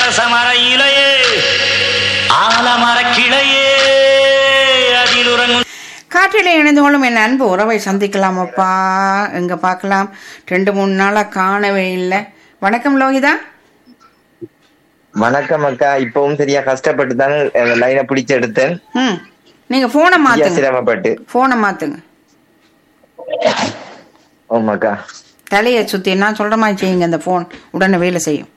அரசமர இலையே ஆலமர கிளையே அதில் உறங்கும் காற்றிலே இணைந்து கொள்ளும் என் அன்பு உறவை சந்திக்கலாமப்பா எங்க பார்க்கலாம் ரெண்டு மூணு நாளா காணவே இல்லை வணக்கம் லோகிதா வணக்கம் அக்கா இப்பவும் சரியா கஷ்டப்பட்டு தானே லைனை பிடிச்சு எடுத்தேன் ம் நீங்க போனை சரியா மாத்துங்க சிரமப்பட்டு போனை மாத்துங்க ஆமாக்கா தலையை சுத்தி நான் சொல்ற மாதிரி செய்யுங்க அந்த போன் உடனே வேலை செய்யும்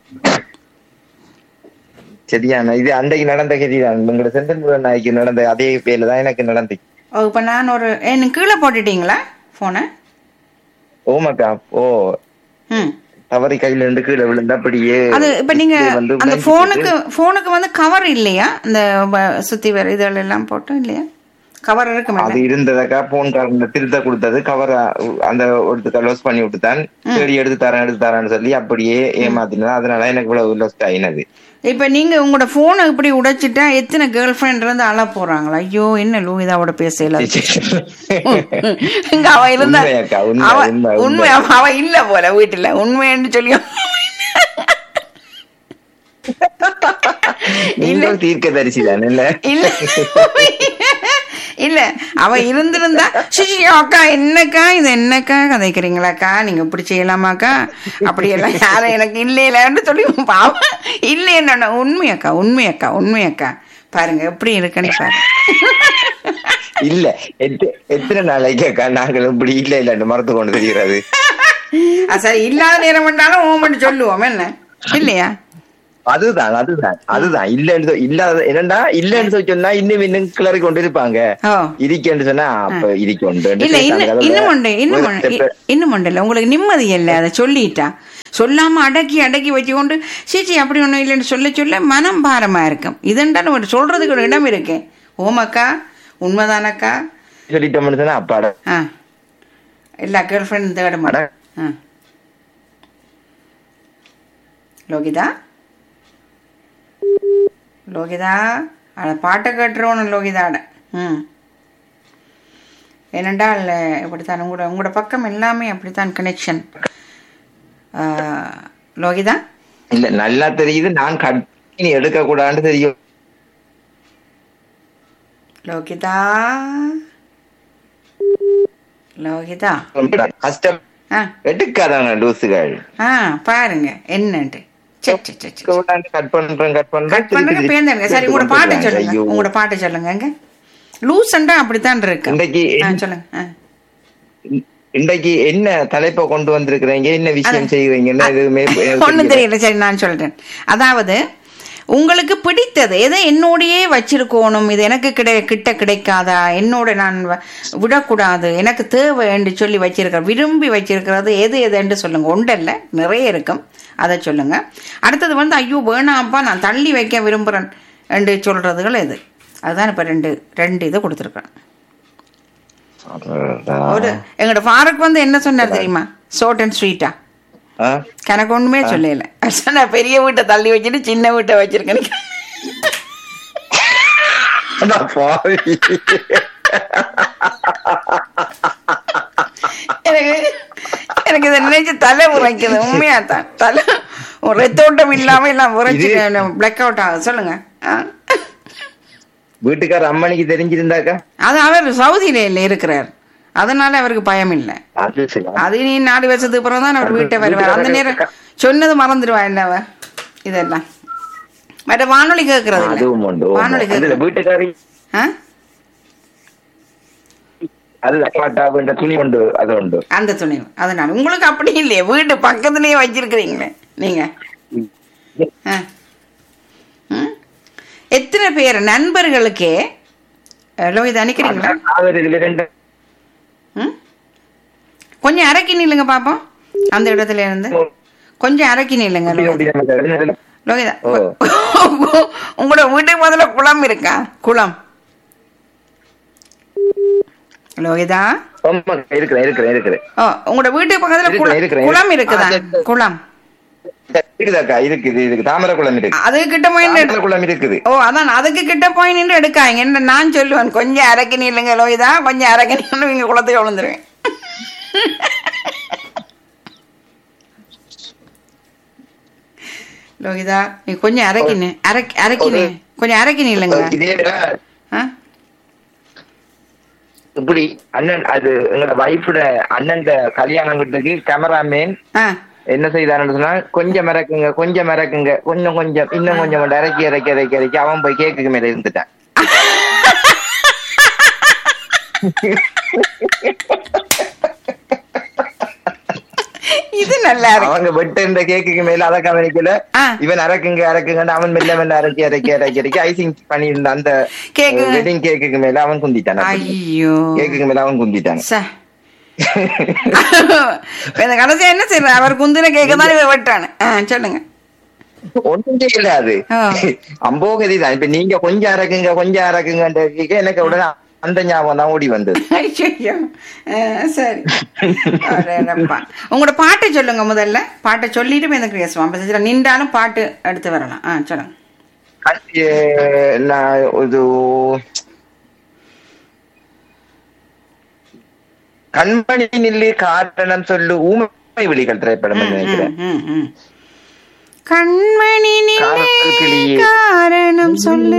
சரியான இது அன்றைக்கு நடந்த கதி தான் உங்களோட செந்தில் முருகன் நாய்க்கு நடந்த அதே பேர்ல தான் எனக்கு நடந்து ஓ இப்போ நான் ஒரு ஏ நீங்க கீழே போட்டுட்டீங்களா போனை ஓமாக்கா ஓ ம் தவறி கையில இருந்து கீழே விழுந்தா அப்படியே அது இப்ப நீங்க இப்படி வந்து அந்த விளங்கிட்டு போனுக்கு போனுக்கு வந்து கவர் இல்லையா அந்த வ- சுத்தி வேற இதெல்லாம் எல்லாம் போட்டோம் இல்லையா கவர் இருக்கு அது இருந்ததக்கா போன் காரங்க திருத்த கொடுத்தது கவர் அந்த ஒருத்தர் லோஸ் பண்ணி விட்டுதான் சரி எடுத்து தரேன் எடுத்து தரேன்னு சொல்லி அப்படியே ஏமாத்தினது அதனால எனக்கு இவ்வளவு லோஸ்ட் ஆயினது இப்ப நீங்க உங்களோட போனை இப்படி உடைச்சிட்டா எத்தனை கேர்ள் ஃப்ரெண்ட் இருந்து அழ போறாங்களா ஐயோ என்ன லூவிதாவோட பேசல இங்க அவ இருந்தா உண்மையாக்கா, உண்மை, அவ உண்மை, உண்மை அவ- அவ இல்ல போல வீட்டுல உண்மைன்னு சொல்லி நீங்களும் தீர்க்க தரிசி தானே இல்ல இல்ல இல்ல அவ இருந்திருந்தா சிசி அக்கா என்னக்கா இது என்னக்கா கதைக்கிறீங்களாக்கா நீங்க இப்படி செய்யலாமாக்கா அப்படியெல்லாம் யாரும் எனக்கு இல்லை இல்லைன்னு சொல்லி பாவம் இல்லை என்ன உண்மையாக்கா உண்மையாக்கா உண்மையாக்கா பாருங்க எப்படி இருக்குன்னு பாருங்க இல்ல எத்த- எத்தனை நாளைக்கு அக்கா நாங்கள் இப்படி இல்ல இல்லன்னு மறந்து கொண்டு தெரிகிறது அஹ் சரி இல்லாத நேரம் பண்ணாலும் ஓமன்னு சொல்லுவோம் என்ன இல்லையா அதுதான் அதுதான் அதுதான் இல்லன்னு சொ- இல்லாத என்னடா இல்லன்னு சொல்லி சொன்னா இன்னும் இன்னும் கிளறி கொண்டு இருப்பாங்க ஓ இருக்கேன்னு சொன்னா அப்ப இருக்கொண்டு இல்ல இன்னும் இன்னும் உண்டு இன்னும் உண்டு. இ- இன்னும் உண்டு இல்ல உங்களுக்கு நிம்மதி இல்லை அதை சொல்லிட்டா சொல்லாம அடக்கி அடக்கி வச்சுக்கொண்டு சீச்சி அப்படி ஒண்ணும் இல்லைன்னு சொல்ல சொல்ல மனம் பாரமா இருக்கும் இதுண்டாலும் ஒரு சொல்றதுக்கு ஒரு இடம் இருக்கு ஓமக்கா உண்மைதானக்கா சொல்லிட்டோம்னு சொன்னா அப்பாடா ஆ எல்லா கேர்ள் ஃப்ரெண்ட் தேட மாட்டேன் ஆ லோகிதா லோகிதா அட பாட்டை கேட்டுருவோணும் லோகிதாட ம் ஏனென்றால் இப்படித்தான் உங்களோட உங்களோட பக்கம் எல்லாமே அப்படித்தான் கனெக்ஷன் லோகிதா இல்ல நல்லா தெரியுது நான் கட் பண்ணி எடுக்க கூடாதுன்னு தெரியும் லோகிதா லோகிதா கஷ்டம் ஆ எடுக்காதாங்க லூசுகள் ஆ பாருங்க என்னன்ட்டு சே சே சே சே கட் பண்றேன் கட் பண்றேன் கட் பண்ணுங்க பேருந்துங்க சரி உங்களோட பாட்டை சொல்லுங்க உங்களோட பாட்டை சொல்லுங்க எங்க லூசண்டா அப்படித்தான் இருக்கு இன்றைக்கு ஆ, சொல்லுங்க ஆ. இன்றைக்கு என்ன தலைப்பை கொண்டு வந்திருக்கிறீங்க என்ன விஷயம் செய்வீங்கன்னு எதுவுமே எனக்கு ஒண்ணும் தெரியல. தெரியல சரி நான் சொல்றேன் அதாவது உங்களுக்கு பிடித்தது எதை என்னோடையே வச்சிருக்கணும் இது எனக்கு கிடை கிட்ட கிடைக்காதா என்னோட நான் வ- விடக்கூடாது எனக்கு தேவை என்று சொல்லி வச்சிருக்கிற விரும்பி வச்சிருக்கிறது எது எதுன்னு சொல்லுங்க ஒன்றல்ல நிறைய இருக்கும் அதை சொல்லுங்க அடுத்தது வந்து ஐயோ வேணாம்ப்பா நான் தள்ளி வைக்க விரும்புகிறேன் என்று சொல்றதுகள் எது அதுதான் இப்போ ரெண்டு ரெண்டு இதை கொடுத்துருக்கேன் அடடா. ஒரு எங்களோட ஃபாரூக் வந்து என்ன சொன்னார் தெரியுமா ஷார்ட் அண்ட் ஸ்வீட்டா ஆ? கணக்கு ஒண்ணுமே சொல்லல நான் பெரிய வீட்டை தள்ளி வச்சுட்டு சின்ன வீட்டை வச்சிருக்கேன் அடா பாவி. எனக்கு எனக்கு இதை நினைச்சு தலை உரைக்குது உண்மையா தான் தலை ஒரு ரத்தோட்டம் இல்லாம எல்லாம் உரைச்சு பிளாக் அவுட் ஆகுது சொல்லுங்க ஆ. வீட்டுக்கார அம்மனிக்கு தெரிஞ்சிருந்தாக்கா அது அவர் சவுதியில இல்ல இருக்கிறார் அதனால அவருக்கு பயம் இல்லை அது சரி. அது நீ நாலு வருஷத்துக்கு பிறகு தான் அவர் வீட்டை வருவார் அந்த நேரம் சொன்னது மறந்துடுவா இல்ல அவ இதெல்லாம் மற்ற வானொலி கேட்கறது இல்ல. அதுவும் உண்டு வானொலி அதுல கேட்கறது வீட்டுக்காரி ஆ அது பாட்டாவுன்ற துணி உண்டு அது உண்டு அந்த துணி அதனால உங்களுக்கு அப்படி இல்லையே வீட்டு பக்கத்துலயே வச்சிருக்கிறீங்களே நீங்க ஆ. ம்? எத்தனை பேர் நண்பர்களுக்கே ஹலோ இது அனுக்கிறீங்களா அவர் இதுல ரெண்டு ம்? கொஞ்சம் அரைக்கி நில்லுங்க பாப்போம் அந்த இடத்துல இருந்து கொஞ்சம் அரைக்கி நில்லுங்க லோகிதா. லோகிதா ஓ. உங்களோட வீட்டுக்கு முதல்ல குளம் இருக்கா குளம் லோகிதா ஆமா, இருக்கிறேன் இருக்கிறேன் இருக்கிறேன் ஓ உங்களோட வீட்டுக்கு பக்கத்துல இருக்கிறேன், குளம் இருக்கிறேன். குளம் இருக்குதா ஆ, சரி, சரி. குளம் இருக்குதாக்கா இருக்குது இருக்கு தாமரை குளம் இருக்கு அது கிட்ட போய் தாமரை நின்னு- குளம் இருக்குது ஓ அதான் அதுக்கு கிட்ட போய் நின்று எடுக்காங்க என்ன நான் சொல்லுவேன் கொஞ்சம் அரைக்கி நில்லுங்க லோகிதா கொஞ்சம் அரைக்கி நின்று இங்க குளத்துக்கு விழுந்துருவேன் லோகிதா நீ கொஞ்சம் அரைக்கினு அரைக்கி அரைக்கினு கொஞ்சம் அரைக்கினு இல்லைங்க இதே ஆ இப்படி அண்ணன் அது எங்களோட வைஃபோட அண்ணன் கல்யாணம் வீட்டுக்கு கேமராமேன் ஆ என்ன செய்தான்னு சொன்னா கொஞ்சம் இறக்குங்க கொஞ்சம் இறக்குங்க கொஞ்சம் கொஞ்சம் இன்னும் கொஞ்சம் இறக்கி இறக்கி இறக்கி இறக்கி அவன் போய் கேக்குக்கு மேல இருந்துட்டான் இது நல்லா இருக்கு அவங்க வெட்ட இந்த கேக்குக்கு மேல அதை கவனிக்கல ஆ. இவன் இறக்குங்க இறக்குங்க அவன் மெல்ல மெல்ல இறக்கி இறக்கி இறக்கி இறக்கி ஐசிங் பண்ணியிருந்த அந்த கேக்கு. வெட்டிங் கேக்குக்கு மேல அவன் குந்திட்டான் அப்படி. ஐயோ கேக்குக்கு மேல அவன் குந்திட்டான் ச இந்த கடைசியா என்ன செய்யற அவர் குந்தின கேட்க தான் இவன் வெட்டானு ஆ, சொல்லுங்க ஒன்றும் செய்யல அது ஆ. அம்போகதி தான் இப்ப நீங்க கொஞ்சம் இறக்குங்க கொஞ்சம் இறக்குங்க எனக்கு உடனே அந்த ஞாபகம் தான் ஓடி வந்தது ஐயோ ஆ, சரி அடேடப்பா. உங்களோட பாட்டை சொல்லுங்க முதல்ல பாட்டை சொல்லிட்டு எனக்கு பேசுவான் அப்ப சரி, நின்றாலும் பாட்டு எடுத்து வரலாம் ஆ சொல்லுங்க அது, நான் இது கண்மணி நில்லு காரணம் சொல்லு ஊமை விழிகள் திரைப்படம் ம், நினைக்கிறேன் ம், ம், ம். கண்மணி நிலே காதல் கிளியே. காரணம் சொல்லு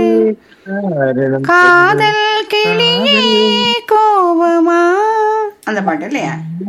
காதல் கிளியே கோபமா அந்த பாட்டு இல்லையா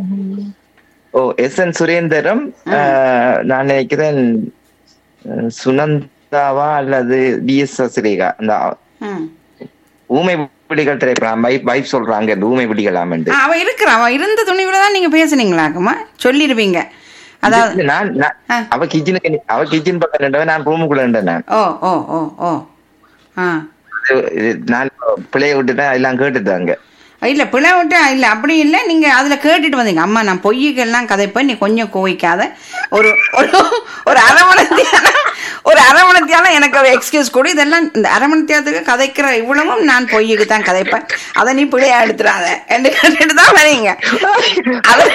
ஓ எஸ் என் சுரேந்தரம் ஆஹ், நான் நினைக்கிறேன் அஹ், சுனந்தாவா அல்லது பி எஸ் சசிரேகா அந்த ம். ஊமை விழிகள் திரைப்படம் வைப் வைப் சொல்றாங்க இந்த ஊமை விழிகளாமண்டு ஆ, அவ இருக்கிற அவ இருந்த துணிவுல தான் நீங்க பேசுனீங்களாக்குமா சொல்லிருவீங்க அதாவது இல்ல, நான் நான்- ஆ. அவ கிச்சனுக்கு நி- அவ கிச்சன் பக்கம் நின்றவன் நான் ரூமுக்குள்ள நின்றேன் நான் ஓ ஓ ஓ ஓ ஆ இது- இது நான் பிள்ளைய விட்டுட்டேன் எல்லாம் கேட்டுட்டாங்க இல்ல பிழை விட்டு இல்ல அப்படி இல்ல நீங்க அதுல கேட்டுட்டு வந்தீங்க அம்மா நான் பொய்யுக்கெல்லாம் கதைப்பேன் நீ கொஞ்சம் கோவிக்காத ஒரு ஒரு ஒரு அரை மணி தியானம் ஒரு அரை மணி தியானம் எனக்கு ஒரு எக்ஸ்கியூஸ் கொடு இதெல்லாம் இந்த அரை மணி தியானத்துக்கு கதைக்கிற இவ்வளவும் நான் பொய்யுக்கு தான் கதைப்பேன் அதை நீ பிழையா எடுத்துடாத என்று கேட்டுட்டு தான் வரீங்க அது-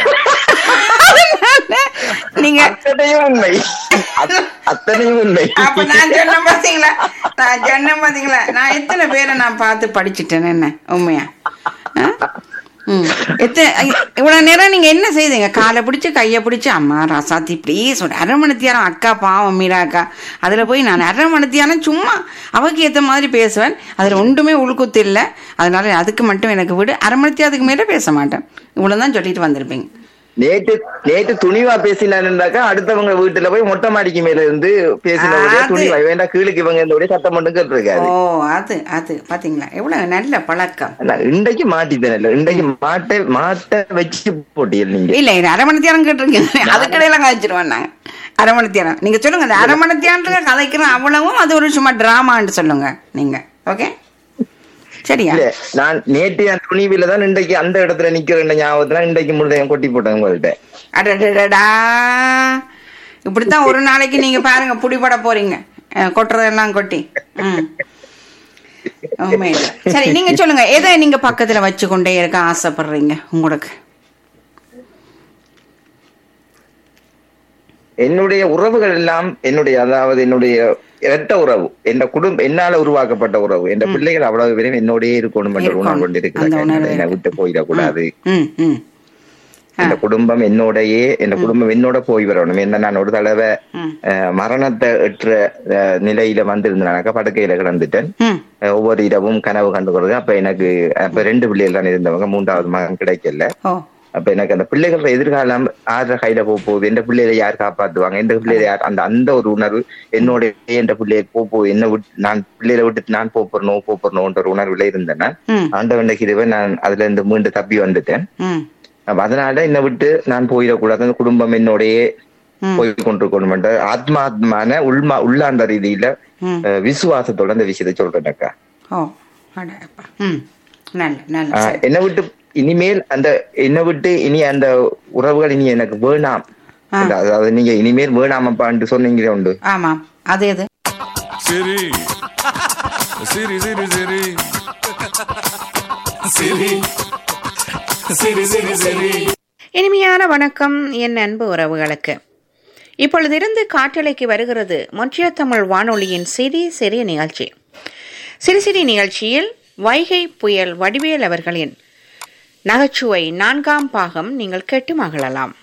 அதனால நீங்க அத்தனையும் உண்மை அத்- அத்தனையும் உண்மை அப்ப நான் சொன்ன பாத்தீங்களா நான் சொன்ன பாத்தீங்களா நான் எத்தனை பேரை நான் பார்த்து படிச்சுட்டேன் என்ன உண்மையா ஆ? ம். எத்தனை ஐ- இவ்வளவு நேரம் நீங்க என்ன செய்தீங்க காலை பிடிச்சு கையை பிடிச்சு அம்மா ராசாத்தி ப்ளீஸ் ஒரு அரை மணி தியானம் அக்கா பாவம் மீரா அக்கா அதுல போய் நான் அரை மணி தியானம் சும்மா அவக்கு ஏத்த மாதிரி பேசுவேன் அதுல ஒன்றுமே உள்குத்து இல்லை அதனால அதுக்கு மட்டும் எனக்கு விடு அரை மணி தியானத்துக்கு மேல பேச மாட்டேன் இவ்வளவுதான் சொல்லிட்டு வந்திருப்பீங்க நேற்று நேற்று துணிவா பேசினாருந்தாக்கா அடுத்தவங்க வீட்டுல போய் மொட்டை மாடிக்கு மேல இருந்து பேசினவங்க அது- துணிவா வேண்டாம் கீழுக்கு இவங்க இந்த சத்தம் மட்டும் கேட்டிருக்காரு ஓ அது அது பாத்தீங்களா எவ்வளவு நல்ல பழக்கம் நான் இன்றைக்கு மாட்டிட்டேன் இல்ல இன்றைக்கு மாட்ட மாட்ட வச்சு போட்டியல் நீங்க இல்ல இது அரை மணி தியானம் கேட்டிருக்கீங்க அதுக்கடையில கதைச்சிருவேன் நாங்க அரை மணி தியானம் நீங்க சொல்லுங்க அந்த அரை மணி தியானத்துல கதைக்கிறோம் அவ்வளவும் அது ஒரு சும்மா டிராமான்னு சொல்லுங்க நீங்க ஓகே சரியா இல்ல நான் நேற்று அந்த துணிவில தான் இன்றைக்கு அந்த இடத்துல நிக்கிற ஞாபகத்துல இன்றைக்கு முழுதையும் கொட்டி போட்டேன் உங்கள்ட்ட அடடடடா இப்படித்தான் ஒரு நாளைக்கு நீங்க பாருங்க புடிபட போறீங்க அஹ், கொட்டுறதெல்லாம் கொட்டி ம் உண்மையில சரி நீங்க சொல்லுங்க எதை நீங்க பக்கத்துல வச்சு கொண்டே இருக்க ஆசைப்படுறீங்க உங்களுக்கு என்னுடைய உறவுகள் எல்லாம் என்னுடைய அதாவது என்னுடைய இரட்ட உறவு என் குடும்பம் என்னால உருவாக்கப்பட்ட உறவு என் பிள்ளைகள் அவ்வளவு பேரும் என்னோடயே இருக்கணும் என்ற இருக்கணும். உணர்வு கொண்டு அந்த இருக்கிறாங்க உணர்வு என்னை விட்டு போயிடக்கூடாது ம் ம் இந்த குடும்பம் என்னோடயே இந்த குடும்பம் என்னோட போய் வரணும் என்ன நான் ஒரு தடவை ம். அஹ், மரணத்தை எற்ற அஹ், நிலையில வந்திருந்தேனாக்கா படுக்கையில கிடந்துட்டேன் ம் அஹ், ஒவ்வொரு இரவும் கனவு கண்டுக்கிறது அப்ப எனக்கு அப்ப ரெண்டு பிள்ளைகள் தான் இருந்தவங்க மூன்றாவது மகன் கிடைக்கல ஓ அப்ப எனக்கு அந்த பிள்ளைகளோட எதிர்காலம் ஆற கையில போக போகுது எந்த பிள்ளைகளை யார் காப்பாத்துவாங்க எந்த பிள்ளைகளை யார் அந்த அந்த ஒரு உணர்வு என்னோட எந்த பிள்ளையை போக போகுது என்ன விட்டு நான் பிள்ளைகளை விட்டு நான் போறணும் போறணும்ன்ற ஒரு உணர்வுல இருந்தேன் நான் ம் ஆண்டவன் கிருபை நான் அதுல இருந்து மீண்டு தப்பி வந்துட்டேன் ம் அப்ப அதனால என்னை விட்டு நான் போயிடக்கூடாது அந்த குடும்பம் என்னோடயே ம். போய் கொண்டிருக்கணும் ஆத்மாத்மான உள்மா உள்ளாண்ட ரீதியில ம். அஹ், விசுவாசத்தோட அந்த விஷயத்தை சொல்றேன்க்கா ஓ அடப்பா ம் நல்ல நல்ல ஆஹ், சரி. என்னை விட்டு இனிமேல் அந்த என்னை விட்டு இனி அந்த உறவுகள் இனி எனக்கு வேணாம் ஆ. அந்த- அதாவது நீங்க இனிமேல் வேணாமப்பான்னு சொன்னீங்களே உண்டு ஆமாம் அது எது Siri. Siri, Siri, Siri. Siri. Siri, Siri, Siri. இனிமையான வணக்கம் என் அன்பு உறவுகளுக்கு இப்பொழுதிருந்து காற்றலைக்கு வருகிறது மொன்றிய தமிழ் வானொலியின் சிறி சிறி நிகழ்ச்சி சிறு சிறி நிகழ்ச்சியில் வைகை புயல் வடிவேல் அவர்களின் நகைச்சுவை நான்காம் பாகம் நீங்கள் கேட்டு மகிழலாம்